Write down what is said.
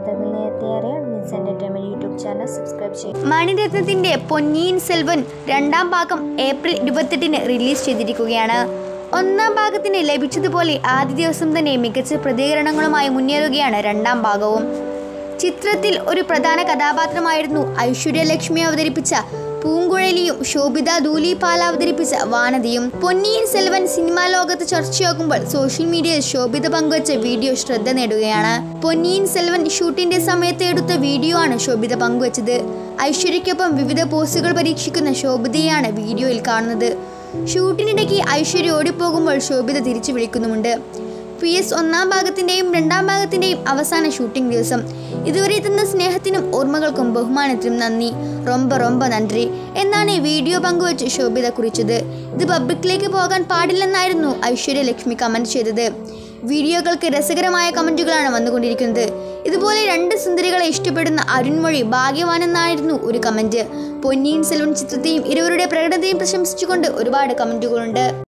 വാർത്തകൾ നേരത്തെ അറിയാൻ Miss entertainment YouTube channel subscribe ചെയ്യും മണിരത്നത്തിന്റെ പൊന്നിയിൻ സെൽവൻ രണ്ടാം ഭാഗം ഏപ്രിൽ ഇരുപത്തെട്ടിന് റിലീസ് ചെയ്തിരിക്കുകയാണ് ഒന്നാം ഭാഗത്തിന് ലഭിച്ചതുപോലെ ആദ്യ ദിവസം തന്നെ മികച്ച പ്രതികരണങ്ങളുമായി മുന്നേറുകയാണ് രണ്ടാം ഭാഗവും ചിത്രത്തിൽ ഒരു പ്രധാന കഥാപാത്രമായിരുന്നു ഐശ്വര്യലക്ഷ്മി അവതരിപ്പിച്ച പൂങ്കുഴലിയും ശോഭിത ധൂലിപാൽ അവതരിപ്പിച്ച വാനതിയും പൊന്നിയിൻ സെൽവൻ സിനിമാ ലോകത്ത് ചർച്ചയാകുമ്പോൾ സോഷ്യൽ മീഡിയയിൽ ശോഭിത പങ്കുവച്ച വീഡിയോ ശ്രദ്ധ നേടുകയാണ് പൊന്നിയിൻ സെൽവൻ ഷൂട്ടിന്റെ സമയത്ത് എടുത്ത വീഡിയോ ആണ് ശോഭിത പങ്കുവച്ചത് ഐശ്വര്യയ്ക്കൊപ്പം വിവിധ പോസുകൾ പരീക്ഷിക്കുന്ന ശോഭിതയാണ് വീഡിയോയിൽ കാണുന്നത് ഷൂട്ടിനിടയ്ക്ക് ഐശ്വര്യ ഓടിപ്പോകുമ്പോൾ ശോഭിത തിരിച്ചു വിളിക്കുന്നുമുണ്ട് പി എസ് ഒന്നാം ഭാഗത്തിൻ്റെയും രണ്ടാം ഭാഗത്തിൻ്റെയും അവസാന ഷൂട്ടിംഗ് ദിവസം ഇതുവരെ തന്ന സ്നേഹത്തിനും ഓർമ്മകൾക്കും ബഹുമാനത്തിനും നന്ദി റൊമ്പ റൊമ്പ നന്ദി എന്നാണ് ഈ വീഡിയോ പങ്കുവച്ച് ശോഭിത കുറിച്ചത് ഇത് പബ്ലിക്കിലേക്ക് പോകാൻ പാടില്ലെന്നായിരുന്നു ഐശ്വര്യ ലക്ഷ്മി കമൻറ്റ് ചെയ്തത് വീഡിയോകൾക്ക് രസകരമായ കമൻറ്റുകളാണ് വന്നുകൊണ്ടിരിക്കുന്നത് ഇതുപോലെ രണ്ട് സുന്ദരികളെ ഇഷ്ടപ്പെടുന്ന അരുൺമൊഴി ഭാഗ്യവാനെന്നായിരുന്നു ഒരു കമൻറ്റ് പൊന്നിയിൻ സെൽവൻ ചിത്രത്തെയും ഇരുവരുടെ പ്രകടനത്തെയും പ്രശംസിച്ചുകൊണ്ട് ഒരുപാട് കമൻറ്റുകളുണ്ട്